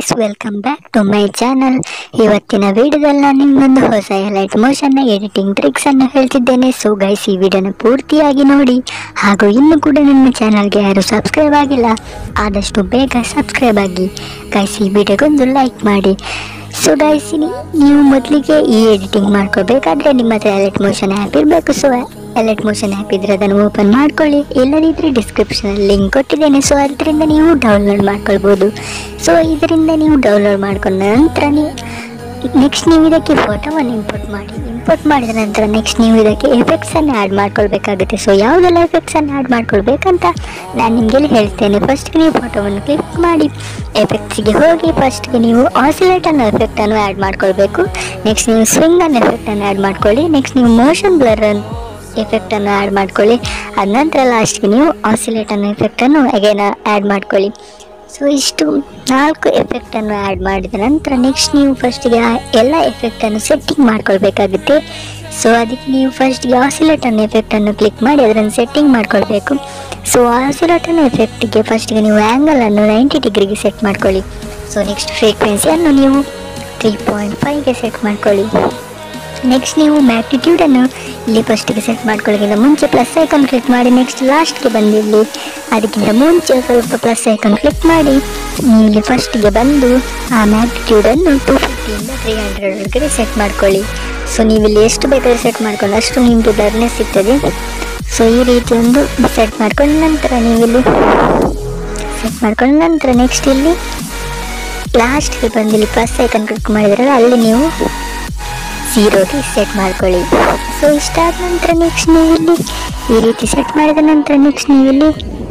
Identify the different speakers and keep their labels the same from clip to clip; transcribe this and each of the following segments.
Speaker 1: guys welcome back to my channel ಇವತ್ತಿನ ವಿಡಿಯೋದಲ್ಲಿ ನಾನು ನಿಮ್ಮೊಂದು ಹೊಸ ಲೈಟ್ ಮೋಷನ್ನ ಎಡಿಟಿಂಗ್ ಟ್ರಿಕ್ಸ್ ಅನ್ನು ಹೇಳ್ತಿದ್ದೇನೆ ಸೊ ಗೈಸ್ ಈ ವಿಡಿಯೋನ ಪೂರ್ತಿಯಾಗಿ ನೋಡಿ ಹಾಗೂ ಇನ್ನು ಕೂಡ ನನ್ನ ಚಾನಲ್ಗೆ ಯಾರು ಸಬ್ಸ್ಕ್ರೈಬ್ ಆಗಿಲ್ಲ ಆದಷ್ಟು ಬೇಗ ಸಬ್ಸ್ಕ್ರೈಬ್ ಆಗಿ ಗೈಸ್ ಈ ವಿಡಿಯೋಗೊಂದು ಲೈಕ್ ಮಾಡಿ ಸೊ ಗೈಸ್ ನೀವು ಮೊದಲಿಗೆ ಈ ಎಡಿಟಿಂಗ್ ಮಾಡ್ಕೋಬೇಕಾದ್ರೆ ನಿಮ್ಮ ಹತ್ರ ಎಲೆಟ್ ಮೋಷನ್ ಆ್ಯಪ್ ಇರಬೇಕು ಸೊ ಎಲೆಟ್ ಮೋಷನ್ ಆ್ಯಪ್ ಇದ್ರೆ ಅದನ್ನು ಓಪನ್ ಮಾಡ್ಕೊಳ್ಳಿ ಇಲ್ಲದಿದ್ದರೆ ಡಿಸ್ಕ್ರಿಪ್ಷನಲ್ಲಿ ಲಿಂಕ್ ಕೊಟ್ಟಿದ್ದೇನೆ ಸೊ ಅದರಿಂದ ನೀವು ಡೌನ್ಲೋಡ್ ಮಾಡ್ಕೊಳ್ಬೋದು ಸೊ ಇದರಿಂದ ನೀವು ಡೌನ್ಲೋಡ್ ಮಾಡ್ಕೊಂಡ ನಂತರ ನೀವು ನೆಕ್ಸ್ಟ್ ನೀವು ಇದಕ್ಕೆ ಫೋಟೋವನ್ನು ಇಂಪೋರ್ಟ್ ಮಾಡಿ ಇಂಪೋರ್ಟ್ ಮಾಡಿದ ನಂತರ ನೆಕ್ಸ್ಟ್ ನೀವು ಇದಕ್ಕೆ ಎಫೆಕ್ಟ್ಸನ್ನು ಆ್ಯಡ್ ಮಾಡ್ಕೊಳ್ಬೇಕಾಗುತ್ತೆ ಸೊ ಯಾವುದೆಲ್ಲ ಎಫೆಕ್ಟ್ಸನ್ನು ಆ್ಯಡ್ ಮಾಡ್ಕೊಳ್ಬೇಕಂತ ನಾನು ನಿಮಗೆ ಹೇಳ್ತೇನೆ ಫಸ್ಟ್ಗೆ ನೀವು ಫೋಟೋವನ್ನು ಕ್ಲಿಕ್ ಮಾಡಿ ಎಫೆಕ್ಟ್ಸ್ಗೆ ಹೋಗಿ ಫಸ್ಟ್ಗೆ ನೀವು ಆಸಿಲೇಟ್ ಅನ್ನೋ ಎಫೆಕ್ಟನ್ನು ಆ್ಯಡ್ ಮಾಡ್ಕೊಳ್ಬೇಕು ನೆಕ್ಸ್ಟ್ ನೀವು ಸ್ವಿಂಗ್ ಅನ್ನೋ ಎಫೆಕ್ಟನ್ನು ಆ್ಯಡ್ ಮಾಡ್ಕೊಳ್ಳಿ ನೆಕ್ಸ್ಟ್ ನೀವು ಮೋಷನ್ ಬ್ಲರ್ ಎಫೆಕ್ಟನ್ನು ಆ್ಯಡ್ ಮಾಡ್ಕೊಳ್ಳಿ ಅದ ನಂತರ ಲಾಸ್ಟ್ಗೆ ನೀವು ಆಸಿಲೇಟ್ ಅನ್ನೋ ಎಫೆಕ್ಟನ್ನು ಅಗೇನ್ ಆ್ಯಡ್ ಮಾಡ್ಕೊಳ್ಳಿ ಸೊ ಇಷ್ಟು ನಾಲ್ಕು ಎಫೆಕ್ಟನ್ನು ಆ್ಯಡ್ ಮಾಡಿದ ನಂತರ ನೆಕ್ಸ್ಟ್ ನೀವು ಫಸ್ಟಿಗೆ ಆ ಎಲ್ಲ ಎಫೆಕ್ಟನ್ನು ಸೆಟ್ಟಿಂಗ್ ಮಾಡ್ಕೊಳ್ಬೇಕಾಗುತ್ತೆ ಸೊ ಅದಕ್ಕೆ ನೀವು ಫಸ್ಟ್ಗೆ ಆಸಿಲೇಟ್ ಅನ್ನೋ ಎಫೆಕ್ಟನ್ನು ಕ್ಲಿಕ್ ಮಾಡಿ ಅದನ್ನು ಸೆಟ್ಟಿಂಗ್ ಮಾಡ್ಕೊಳ್ಬೇಕು ಸೊ ಆಸಿಲೇಟ್ ಅನ್ನೋ ಎಫೆಕ್ಟಿಗೆ ಫಸ್ಟಿಗೆ ನೀವು ಆ್ಯಂಗಲನ್ನು ನೈಂಟಿ ಡಿಗ್ರಿಗೆ ಸೆಟ್ ಮಾಡ್ಕೊಳ್ಳಿ ಸೊ ನೆಕ್ಸ್ಟ್ ಫ್ರೀಕ್ವೆನ್ಸಿಯನ್ನು ನೀವು ತ್ರೀ ಪಾಯಿಂಟ್ ಫೈವ್ಗೆ ಸೆಟ್ ಮಾಡ್ಕೊಳ್ಳಿ ನೆಕ್ಸ್ಟ್ ನೀವು ಮ್ಯಾಗ್ನಿಟ್ಯೂಡನ್ನು ಇಲ್ಲಿ ಫಸ್ಟಿಗೆ ಸೆಟ್ ಮಾಡ್ಕೊಳ್ಳೋಕ್ಕಿಂತ ಮುಂಚೆ ಪ್ಲಸ್ ಐಕಾನ್ ಕ್ಲಿಕ್ ಮಾಡಿ ನೆಕ್ಸ್ಟ್ ಲಾಸ್ಟ್ಗೆ ಬಂದು ಇಲ್ಲಿ ಅದಕ್ಕಿಂತ ಮುಂಚೆ ಸ್ವಲ್ಪ ಪ್ಲಸ್ ಐಕಾನ್ ಕ್ಲಿಕ್ ಮಾಡಿ ನೀವು ಇಲ್ಲಿ ಫಸ್ಟಿಗೆ ಬಂದು ಆ ಮ್ಯಾಗ್ನಿಟ್ಯೂಡನ್ನು ಟೂ ಫಿಫ್ಟಿಯಿಂದ ತ್ರೀ ಹಂಡ್ರೆಡ್ ಒಳಗಡೆ ಸೆಟ್ ಮಾಡ್ಕೊಳ್ಳಿ ಸೊ ನೀವು ಇಲ್ಲಿ ಎಷ್ಟು ಬೇಕಾದ್ರೆ ಸೆಟ್ ಮಾಡ್ಕೊಂಡು ಅಷ್ಟು ನಿಮಗೆ ಬ್ಲರ್ನೆಸ್ ಸಿಗ್ತದೆ ಸೊ ಈ ರೀತಿ ಒಂದು ಸೆಟ್ ಮಾಡ್ಕೊಂಡ ನಂತರ ನೀವು ಇಲ್ಲಿ ಸೆಟ್ ಮಾಡ್ಕೊಂಡ ನಂತರ ನೆಕ್ಸ್ಟ್ ಇಲ್ಲಿ ಲಾಸ್ಟ್ಗೆ ಬಂದು ಇಲ್ಲಿ ಪ್ಲಸ್ ಐಕನ್ ಕ್ಲಿಕ್ ಮಾಡಿದ್ರಲ್ಲ ಅಲ್ಲಿ ನೀವು ಝೀರೋಗೆ ಸೆಟ್ ಮಾಡ್ಕೊಳ್ಳಿ ಸೊ ಇಷ್ಟಾದ ನಂತರ ನೆಕ್ಸ್ಟ್ ನೀವು ಇಲ್ಲಿ ಈ ರೀತಿ ಸೆಟ್ ಮಾಡಿದ ನಂತರ ನೆಕ್ಸ್ಟ್ ನೀವು ಇಲ್ಲಿ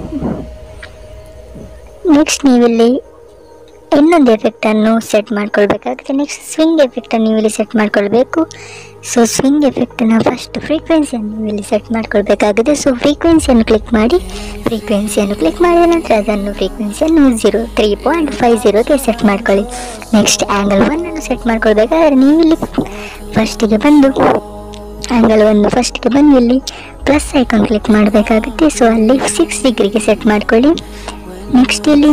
Speaker 1: ನೆಕ್ಸ್ಟ್ ನೀವಿಲ್ಲಿ ಇನ್ನೊಂದು ಎಫೆಕ್ಟನ್ನು ಸೆಟ್ ಮಾಡ್ಕೊಳ್ಬೇಕಾಗುತ್ತೆ ನೆಕ್ಸ್ಟ್ ಸ್ವಿಂಗ್ ಎಫೆಕ್ಟನ್ನು ನೀವು ಇಲ್ಲಿ ಸೆಟ್ ಮಾಡ್ಕೊಳ್ಬೇಕು ಸೊ ಸ್ವಿಂಗ್ ಎಫೆಕ್ಟನ್ನು ಫಸ್ಟ್ ಫ್ರೀಕ್ವೆನ್ಸಿಯನ್ನು ನೀವು ಇಲ್ಲಿ ಸೆಟ್ ಮಾಡ್ಕೊಳ್ಬೇಕಾಗುತ್ತೆ ಸೊ ಫ್ರೀಕ್ವೆನ್ಸಿಯನ್ನು ಕ್ಲಿಕ್ ಮಾಡಿ ಫ್ರೀಕ್ವೆನ್ಸಿಯನ್ನು ಕ್ಲಿಕ್ ಮಾಡಿದ ನಂತರ ಅದನ್ನು ಫ್ರೀಕ್ವೆನ್ಸಿಯನ್ನು ಝೀರೋ ತ್ರೀ ಪಾಯಿಂಟ್ ಫೈವ್ ಝೀರೋಗೆ ಸೆಟ್ ಮಾಡ್ಕೊಳ್ಳಿ ನೆಕ್ಸ್ಟ್ ಆ್ಯಂಗಲ್ ಒನ್ನನ್ನು ಸೆಟ್ ಮಾಡ್ಕೊಳ್ಬೇಕಾದ್ರೆ ನೀವು ಇಲ್ಲಿ ಫಸ್ಟಿಗೆ ಬಂದು ಆ್ಯಂಗಲ್ ಒಂದು ಫಸ್ಟ್ಗೆ ಬಂದು ಇಲ್ಲಿ ಪ್ಲಸ್ ಐಕಾನ್ ಕ್ಲಿಕ್ ಮಾಡಬೇಕಾಗುತ್ತೆ ಸೊ ಅಲ್ಲಿ ಸಿಕ್ಸ್ ಡಿಗ್ರಿಗೆ ಸೆಟ್ ಮಾಡ್ಕೊಳ್ಳಿ ನೆಕ್ಸ್ಟ್ ಇಲ್ಲಿ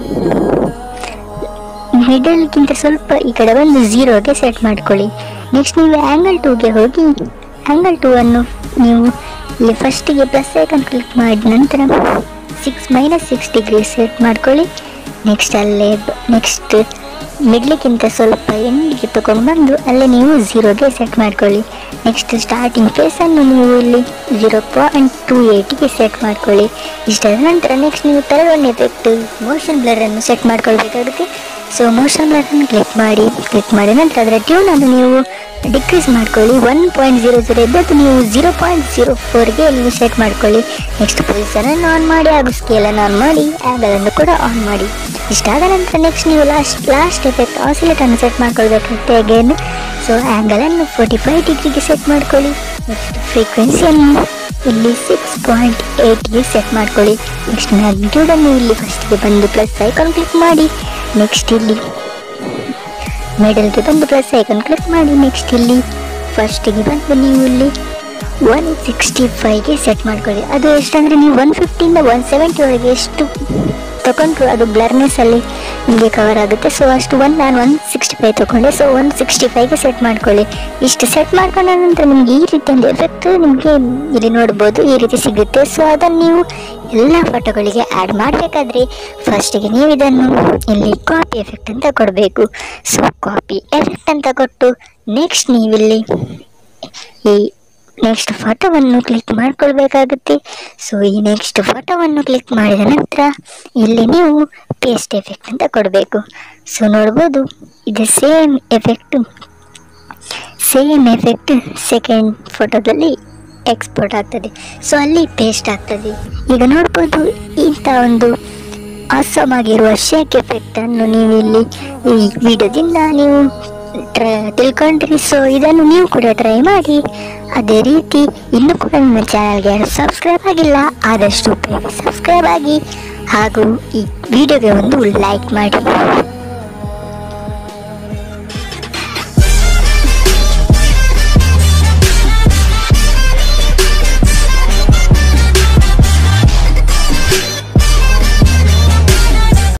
Speaker 1: ಮಿಡಲ್ಗಿಂತ ಸ್ವಲ್ಪ ಈ ಕಡೆ ಬಂದು ಝೀರೋಗೆ ಸೆಟ್ ಮಾಡ್ಕೊಳ್ಳಿ ನೆಕ್ಸ್ಟ್ ನೀವು ಆ್ಯಂಗಲ್ ಟೂಗೆ ಹೋಗಿ ಆ್ಯಂಗಲ್ ಟೂ ಅನ್ನು ನೀವು ಇಲ್ಲಿ ಫಸ್ಟಿಗೆ ಪ್ಲಸ್ ಐಕಾನ್ ಕ್ಲಿಕ್ ಮಾಡಿದ ನಂತರ six minus six degree set ಮಾಡ್ಕೊಳ್ಳಿ ನೆಕ್ಸ್ಟ್ ಅಲ್ಲೇ ನೆಕ್ಸ್ಟ್ ಮಿಡ್ಲಿಕ್ಕಿಂತ ಸ್ವಲ್ಪ ಎಂಡಿಗೆ ತಗೊಂಡು ಬಂದು ಅಲ್ಲೇ ನೀವು ಝೀರೋಗೆ ಸೆಟ್ ಮಾಡ್ಕೊಳ್ಳಿ ನೆಕ್ಸ್ಟ್ ಸ್ಟಾರ್ಟಿಂಗ್ ಫೇಸನ್ನು ನೀವು ಇಲ್ಲಿ ಝೀರೋ ಪಾಯಿಂಟ್ ಟೂ ಏಯ್ಟಿಗೆ ಸೆಟ್ ಮಾಡ್ಕೊಳ್ಳಿ ಇಷ್ಟಾದ ನಂತರ ನೆಕ್ಸ್ಟ್ ನೀವು ತರವನ್ನ ಎಫೆಕ್ಟ್ ಮೋಷನ್ ಬ್ಲರನ್ನು ಸೆಟ್ ಮಾಡ್ಕೊಳ್ಬೇಕಾಗುತ್ತೆ ಸೊ ಮೋಷನ್ ಬ್ಲರನ್ನು ಕ್ಲಿಕ್ ಮಾಡಿ ಕ್ಲಿಕ್ ಮಾಡಿದ ನಂತರ ಅದರ ಟ್ಯೂನನ್ನು ನೀವು ಡಿಕ್ರೀಸ್ ಮಾಡ್ಕೊಳ್ಳಿ ಒನ್ ಪಾಯಿಂಟ್ ಜೀರೋ ಜೀರೋ ಇದ್ದದ್ದು ನೀವು ಜೀರೋ ಪಾಯಿಂಟ್ ಜೀರೋ ಫೋರ್ಗೆ ನೀವು ಸೆಟ್ ಮಾಡ್ಕೊಳ್ಳಿ ನೆಕ್ಸ್ಟ್ ಪೊಸಿಷನನ್ನು ಆನ್ ಮಾಡಿ ಹಾಗೂ ಸ್ಕೇಲನ್ನು ಆನ್ ಮಾಡಿ ಆ್ಯಂಗಲನ್ನು ಕೂಡ ಆನ್ ಮಾಡಿ ಇಷ್ಟಾದ ನಂತರ ನೆಕ್ಸ್ಟ್ ನೀವು ಲಾಸ್ಟ್ ಲಾಸ್ಟ್ ಎಫೆಕ್ಟ್ ಆಸಿಲೇಟನ್ನು ಸೆಟ್ ಮಾಡ್ಕೊಳ್ಬೇಕಾಗುತ್ತೆ ಅಗೇನ್ ಸೊ ಆ್ಯಂಗಲನ್ನು ಫೋರ್ಟಿ ಫೈವ್ ಡಿಗ್ರಿಗೆ ಸೆಟ್ ಮಾಡ್ಕೊಳ್ಳಿ ನೆಕ್ಸ್ಟ್ ಫ್ರೀಕ್ವೆನ್ಸಿಯನ್ನು ಇಲ್ಲಿ ಸಿಕ್ಸ್ ಪಾಯಿಂಟ್ ಏಯ್ಟ್ಗೆ ಸೆಟ್ ಮಾಡ್ಕೊಳ್ಳಿ ನೆಕ್ಸ್ಟ್ ಮ್ಯಾಗ್ನಿಟ್ಯೂಡನ್ನು ಇಲ್ಲಿ ಫಸ್ಟಿಗೆ ಬಂದು ಪ್ಲಸ್ ಐಕಾನ್ ಕ್ಲಿಕ್ ಮಾಡಿ ನೆಕ್ಸ್ಟ್ ಇಲ್ಲಿ ಮಿಡಲ್ಗೆ ಬಂದು ಪ್ಲಸ್ ಐಕಾನ್ ಕ್ಲಿಕ್ ಮಾಡಿ ನೆಕ್ಸ್ಟ್ ಇಲ್ಲಿ ಫಸ್ಟಿಗೆ ಬಂದು ನೀವು ಇಲ್ಲಿ ಒನ್ ಸಿಕ್ಸ್ಟಿ ಫೈವ್ಗೆ ಸೆಟ್ ಮಾಡ್ಕೊಳ್ಳಿ ಅದು ಎಷ್ಟಂದರೆ ನೀವು ಒನ್ ಫಿಫ್ಟಿಯಿಂದ ಒನ್ ಸೆವೆಂಟಿ ಒಳಗೆ ಎಷ್ಟು ತಗೊಂಡ್ರು ಅದು ಬ್ಲರ್ನೆಸ್ ಅಲ್ಲಿ ನಿಮಗೆ ಕವರ್ ಆಗುತ್ತೆ ಸೊ ಅಷ್ಟು ಒನ್ ನಾನು ಒನ್ ಸಿಕ್ಸ್ಟಿ ಫೈವ್ ತೊಗೊಂಡೆ ಸೊ ಒನ್ ಸಿಕ್ಸ್ಟಿ ಫೈವ್ಗೆ ಸೆಟ್ ಮಾಡ್ಕೊಳ್ಳಿ ಇಷ್ಟು ಸೆಟ್ ಮಾಡ್ಕೊಂಡ ನಂತರ ನಿಮಗೆ ಈ ರೀತಿ ಒಂದು ಎಫೆಕ್ಟ್ ನಿಮಗೆ ಇಲ್ಲಿ ನೋಡ್ಬೋದು ಈ ರೀತಿ ಸಿಗುತ್ತೆ ಸೊ ಅದನ್ನು ನೀವು ಎಲ್ಲ ಫೋಟೋಗಳಿಗೆ ಆ್ಯಡ್ ಮಾಡಬೇಕಾದ್ರೆ ಫಸ್ಟಿಗೆ ನೀವು ಇದನ್ನು ಇಲ್ಲಿ ಕಾಪಿ ಎಫೆಕ್ಟ್ ಅಂತ ಕೊಡಬೇಕು ಸೊ ಕಾಪಿ ಎಫೆಕ್ಟ್ ಅಂತ ಕೊಟ್ಟು ನೆಕ್ಸ್ಟ್ ನೀವಿಲ್ಲಿ ಈ ನೆಕ್ಸ್ಟ್ ಫೋಟೋವನ್ನು ಕ್ಲಿಕ್ ಮಾಡ್ಕೊಳ್ಬೇಕಾಗುತ್ತೆ ಸೊ ಈ ನೆಕ್ಸ್ಟ್ ಫೋಟೋವನ್ನು ಕ್ಲಿಕ್ ಮಾಡಿದ ನಂತರ ಇಲ್ಲಿ ನೀವು ಪೇಸ್ಟ್ ಎಫೆಕ್ಟ್ ಅಂತ ಕೊಡಬೇಕು ಸೊ ನೋಡ್ಬೋದು ಇದು same effect same effect second ಫೋಟೋದಲ್ಲಿ ಎಕ್ಸ್ಪೋರ್ಟ್ ಆಗ್ತದೆ ಸೊ ಅಲ್ಲಿ ಪೇಸ್ಟ್ ಆಗ್ತದೆ ಈಗ ನೋಡ್ಬೋದು ಇಂಥ ಒಂದು ಆಸಮ್ ಆಗಿರುವ ಶೇಕ್ ಎಫೆಕ್ಟನ್ನು ನೀವು ಇಲ್ಲಿ ಈ ವಿಡಿಯೋದಿಂದ ನೀವು ಟ್ರ ತಿಳ್ಕೊಂಡ್ರಿ ಸೊ ಇದನ್ನು ನೀವು ಕೂಡ ಟ್ರೈ ಮಾಡಿ ಅದೇ ರೀತಿ ಇನ್ನೂ ಕೂಡ ನನ್ನ ಚಾನಲ್ಗೆ ಯಾರು ಸಬ್ಸ್ಕ್ರೈಬ್ ಆಗಿಲ್ಲ ಆದಷ್ಟು ಬೇಗ ಸಬ್ಸ್ಕ್ರೈಬ್ ಆಗಿ ಹಾಗೂ ಈ ವಿಡಿಯೋಗೆ ಒಂದು ಲೈಕ್ ಮಾಡಿ